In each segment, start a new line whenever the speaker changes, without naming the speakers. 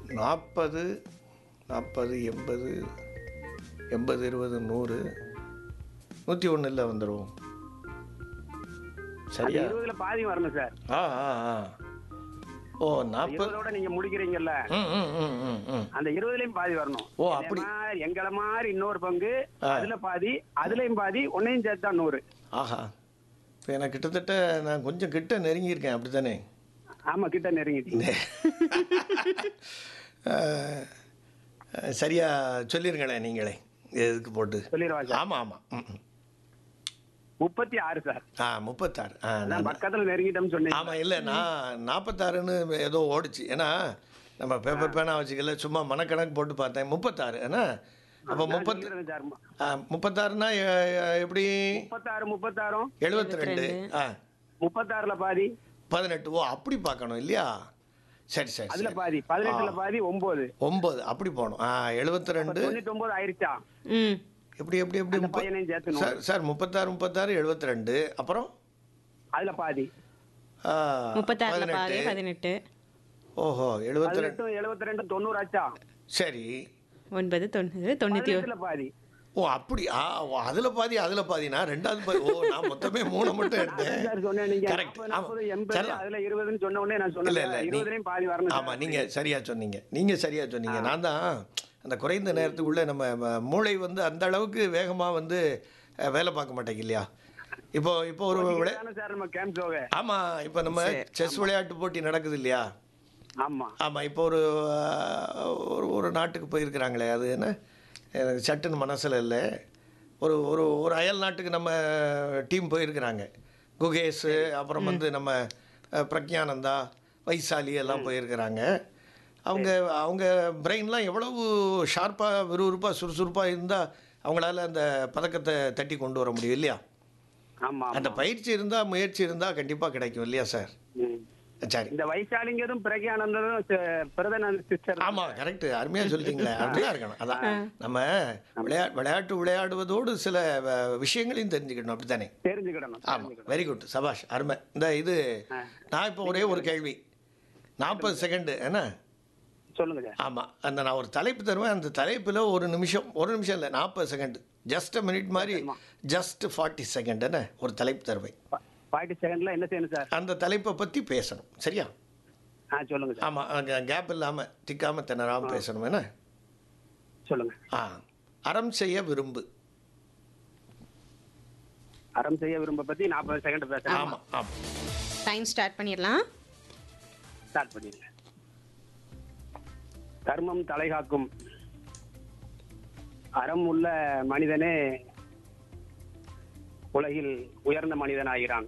நாற்பது நாற்பது எண்பது எண்பது இருபது நூறு நூற்றி ஒன்றில் வந்துடும்
அந்த
சரியா
இருபதுல பாதி வரணும் சார்
ஆ ஆ ஆ ஓ நாற்பது
இருபதோட நீங்க முடிக்கிறீங்கல்ல
ம் ம் ம் ம் ம்
அந்த இருபதுலயும் பாதி வரணும்
ஓ,
என்னை
அப்படி.
மாதிரி, எங்களை மாதிரி இன்னொரு பங்கு
ஆ.
அதுல பாதி அதுலயும் பாதி ஒன்னையும் சேர்த்து தான் நூறு
ஆஹா இப்போ எனக்கு கிட்டத்தட்ட நான் கொஞ்சம் கிட்ட நெருங்கியிருக்கேன் அப்படி தானே
ஆமா கிட்ட நெருங்கிட்டீங்க
சரியா சொல்லிருங்களேன் நீங்களே எதுக்கு போட்டு
சொல்லிடுவா சார்
ஆமாம் ஆமாம் ம் ம்.
முப்பத்தி ஆறு சார்
ஆ முப்பத்தாறு ஆ
நான்
நான்
பக்கத்துல நெருங்கிட்டோம்னு சொன்னீங்க
ஆமாம் இல்லை நான் நாற்பத்தாறுன்னு ஏதோ ஓடிச்சு ஏன்னா நம்ம பேப்பர் பேனா வச்சுக்கல சும்மா மனக்கணக்கு போட்டு பார்த்தேன் முப்பத்தாறு ஏன்னா அப்போ
நான்
முப்பத்து
சொல்லிடுறேன் சார்
ஆ, முப்பத்தாறுனா எ- எ- எப்படி
முப்பத்தாறு முப்பத்தாறும்
எழுபத்தி ரெண்டு ஆ
முப்பத்தாறுல பாதி
பதினெட்டு ஓ அப்படி பார்க்கணும் இல்லையா சரி சரி
அதுல
சரி
பாதி பதினெட்டுல பாதி ஒன்பது
ஒம்பது அப்படி போகணும் ஆ எழுபத்தி ரெண்டு
தொண்ணூத்தி ஒன்பது ஆயிருச்சா
ம்
எப்படி எப்படி எப்படி
அந்த
முப்ப-
பையனையும் சேர்த்து
சார் சார் முப்பத்தாறு முப்பத்தாறு எழுபத்தி ரெண்டு அப்புறம்
அதுல பாதி
ஆ,
முப்பத்தாறுல பாதி
பதினெட்டு
பதினெட்டு
ஓஹோ எழுபத்தி ரெண்டு
பதினெட்டு எழுபத்தி ரெண்டு தொண்ணூறு ஆச்சா
சரி
ஒன்பது தொண்ணூறு தொண்ணூற்றி ஒரு
பதினெட்டுல பாதி
ஓ அப்படி ஆ ஓ அதில் பாதி அதில் பாதினா ரெண்டாவது பாதி ஓ நான் மொத்தமே மூணு மட்டும் எடுத்தேன்
சார் சொன்னேன் நீங்க
கரெக்ட்
நாற்பது, நாற்பது
ஆமாம்
எண்பது
சரி
அதுல இருபதுன்னு சொன்ன உடனே நான்
இல்லை
சொன்னேன்
இல்லை
இருபதுலயும் பாதி வரணும்
ஆமாம் நீங்கள் சரியாக சொன்னீங்க நீங்கள் சரியாக சொன்னீங்க நான் தான் அந்த குறைந்த நேரத்துக்குள்ளே நம்ம ம- மூளை வந்து அந்த அளவுக்கு வேகமாக வந்து அஹ், வேலை பார்க்க மாட்டேங்க இல்லையா இப்போ இப்போ ஒரு விளை
தானே சார் நம்ம கேம்ப் ஷோவே
ஆமாம் இப்போ நம்ம செஸ் விளையாட்டு போட்டி நடக்குது இல்லையா
ஆமா
ஆமாம் இப்போ ஒரு அஹ், ஒரு ஒரு நாட்டுக்கு போயிருக்கிறாங்களே அது என்ன எனக்கு சட்டுன்னு மனசில் இல்லை ஒரு ஒரு ஒரு அயல் நாட்டுக்கு நம்ம டீம் போயிருக்கிறாங்க குகேஷ் அப்புறம் வந்து நம்ம அஹ், பிரக்ஞானந்தா வைசாலி எல்லாம் போயிருக்கிறாங்க அவங்க அவங்க பிரெயின்லாம் எவ்வளவு ஷார்ப்பாக விறுவிறுப்பாக சுறுசுறுப்பாக இருந்தால் அவங்களால அந்த பதக்கத்தை தட்டி கொண்டு வர முடியும் இல்லையா
ஆமா
அந்த பயிற்சி இருந்தால் முயற்சி இருந்தால் கண்டிப்பாக கிடைக்கும் இல்லையா சார்
ம்.
சரி
இந்த வைசாலிங்கரும் பிரக்யானந்தரும் ச- பிரதானந்த சிஸ்டர்
ஆமா கரெக்ட் அருமையா சொல்லிட்டீங்களே அப்படிதான் இருக்கணும் அதான் நம்ம விளையா விளையாட்டு விளையாடுவதோடு சில அஹ், விஷயங்களையும் தெரிஞ்சுக்கணும் அப்படித்தானே
தெரிஞ்சுக்கிடணும்
ஆமா வெரி குட் சபாஷ் அருமை இந்த இது நான் இப்போ ஒரே ஒரு கேள்வி நாற்பது செகண்டு என்ன
சொல்லுங்க சார்
ஆமாம் அந்த நான் ஒரு தலைப்பு தருவேன் அந்த தலைப்பில் ஒரு நிமிஷம் ஒரு நிமிஷம் இல்லை நாற்பது செகண்ட் ஜஸ்ட் மினிட் மாதிரி ஜஸ்ட் ஃபார்ட்டி செகண்ட் என்ன ஒரு தலைப்பு தருவேன்
ஃபார்ட்டி செகண்ட்ல என்ன செய்யணும் சார்
அந்த தலைப்பை பற்றி பேசணும் சரியா
ஆ சொல்லுங்க சார்
ஆமாம் கேப் இல்லாமல் திக்காமல் திணறாமல் பேசணும் என்ன
சொல்லுங்க
ஆ அறம் செய்ய விரும்பு
அறம் செய்ய விரும்ப பத்தி நாற்பது செகண்ட் பேசுறேன்
ஆமாம் ஆமாம்
டைம் ஸ்டார்ட் பண்ணிடலாம்
ஸ்டார்ட் பண்ணிடுங்க கர்மம் தலைகாக்கும் அறம் உள்ள மனிதனே உலகில் உயர்ந்த மனிதனாகிறான்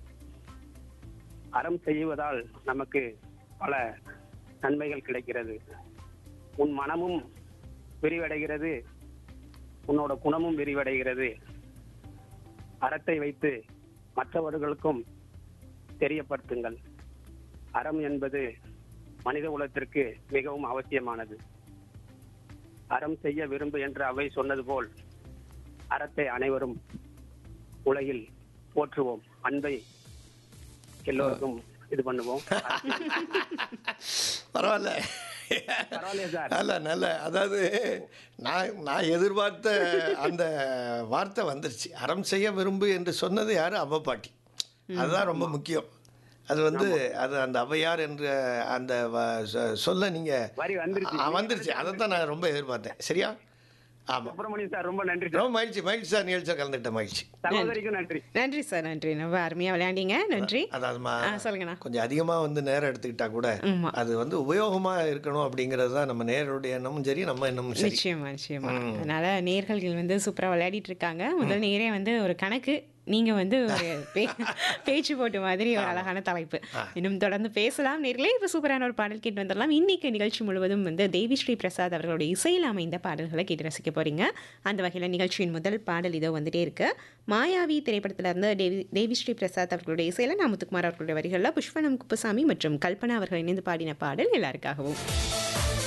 அறம் செய்வதால் நமக்கு பல நன்மைகள் கிடைக்கிறது உன் மனமும் விரிவடைகிறது உன்னோட குணமும் விரிவடைகிறது அறத்தை வைத்து மற்றவர்களுக்கும் தெரியப்படுத்துங்கள் அறம் என்பது மனித குலத்திற்கு மிகவும் அவசியமானது அறம் செய்ய விரும்பு என்று அவை சொன்னது போல் அறத்தை அனைவரும் உலகில் போற்றுவோம் அன்பை எல்லோருக்கும் இது பண்ணுவோம்
பரவாயில்ல
பரவாயில்லையா சார்
நல்ல நல்ல அதாவது நான் நான் எதிர்பார்த்த அந்த வார்த்தை வந்துருச்சு அறம் செய்ய விரும்பு என்று சொன்னது யாரு அவ்வை பாட்டி அதுதான் ரொம்ப முக்கியம் அது வந்து அது அந்த ஔவையார் என்ற அந்த வ- சொ- சொல்ல நீங்கள்
வரி வந்துருச்சு
வந்துருச்சு அதை தான் நான் ரொம்ப எதிர்பார்த்தேன் சரியா ஆமாம்
சுப்பிரமணியன் சார் ரொம்ப நன்றி சார்
ரொம்ப மகிழ்ச்சி மகிழ்ச்சி சார் நிகழ்ச்சியாக கலந்துக்கிட்ட மகிழ்ச்சி
சகோதரிக்கும் நன்றி
நன்றி சார் நன்றி ரொம்ப அருமையாக விளையாண்டீங்க நன்றி
அதாவதுமா
ஆ சொல்லுங்கண்ணா
கொஞ்சம் அதிகமாக வந்து நேரம் எடுத்துக்கிட்டா கூட
ஆமா.
அது வந்து உபயோகமாக இருக்கணும் அப்படிங்கிறது தான் நம்ம நேருடைய எண்ணமும் சரி நம்ம எண்ணமும் சரி
நிச்சயமா நிச்சயமா அதனால நேர்கள் வந்து சூப்பரா விளையாடிட்டு இருக்காங்க முதல் நேரே வந்து ஒரு கணக்கு நீங்க வந்து ஒரு பே- பேச்சு போட்டு மாதிரி ஒரு அழகான தலைப்பு இன்னும் தொடர்ந்து பேசலாம் நேர்களே இப்போ சூப்பரான ஒரு பாடல் கேட்டு வந்துடலாம் இன்னைக்கு நிகழ்ச்சி முழுவதும் வந்து தேவி ஸ்ரீ பிரசாத் அவர்களுடைய இசையில் அமைந்த பாடல்களை கேட்டு ரசிக்க போறீங்க அந்த வகையில் நிகழ்ச்சியின் முதல் பாடல் இதோ வந்துட்டே இருக்கு மாயாவி திரைப்படத்துல இருந்து தேவி தேவி ஸ்ரீ பிரசாத் அவர்களுடைய இசையில் நாமுத்துக்குமார் அவர்களுடைய வரிகளில் புஷ்பனம் குப்புசாமி மற்றும் கல்பனா அவர்கள் இணைந்து பாடின பாடல் எல்லாருக்காகவும்